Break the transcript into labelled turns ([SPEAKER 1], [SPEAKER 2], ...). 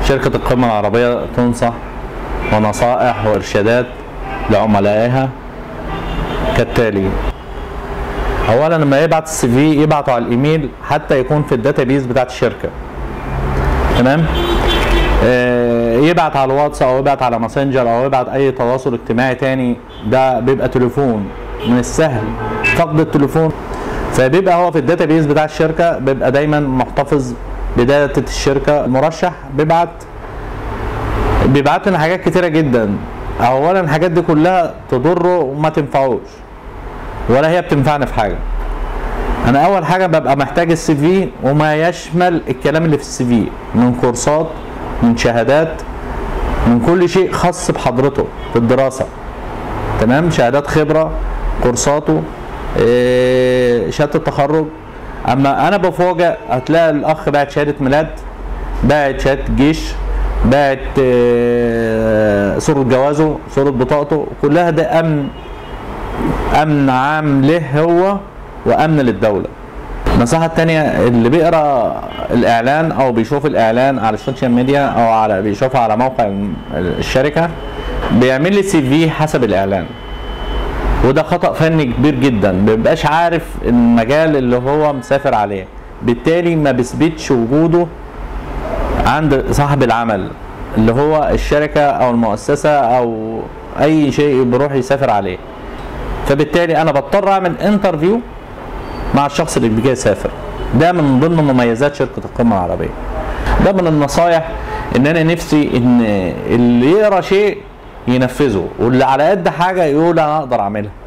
[SPEAKER 1] شركة القمة العربية تنصح ونصائح وإرشادات لعملائها كالتالي أولا لما يبعت السي في يبعته على الإيميل حتى يكون في الداتابيز بتاعت الشركة تمام آه، يبعت على الواتس او يبعت على ماسنجر او يبعت اي تواصل اجتماعي تاني ده بيبقى تليفون من السهل فقد التليفون فبيبقى هو في الداتابيز بتاع الشركه بيبقى دايما محتفظ بداتا الشركه المرشح بيبعت بيبعت لنا حاجات كتيره جدا اولا الحاجات دي كلها تضره وما تنفعوش ولا هي بتنفعني في حاجه انا اول حاجه ببقى محتاج السي في وما يشمل الكلام اللي في السي في من كورسات من شهادات من كل شيء خاص بحضرته في الدراسه تمام شهادات خبره كورساته إيه، شهاده التخرج اما انا بفوجئ هتلاقي الاخ باعت شهاده ميلاد باعت شهاده جيش باعت إيه، صوره جوازه صوره بطاقته كلها ده امن امن عام له هو وامن للدوله النصيحة التانية اللي بيقرا الإعلان أو بيشوف الإعلان على السوشيال ميديا أو على بيشوفها على موقع الشركة بيعمل لي سي في حسب الإعلان وده خطأ فني كبير جدا مبيبقاش عارف المجال اللي هو مسافر عليه بالتالي ما بيثبتش وجوده عند صاحب العمل اللي هو الشركة أو المؤسسة أو أي شيء بيروح يسافر عليه فبالتالي أنا بضطر أعمل انترفيو مع الشخص اللي جاي يسافر ده من ضمن مميزات شركه القمه العربيه ده من النصايح ان انا نفسي ان اللي يقرا شيء ينفذه واللي على قد حاجه يقول انا اقدر اعملها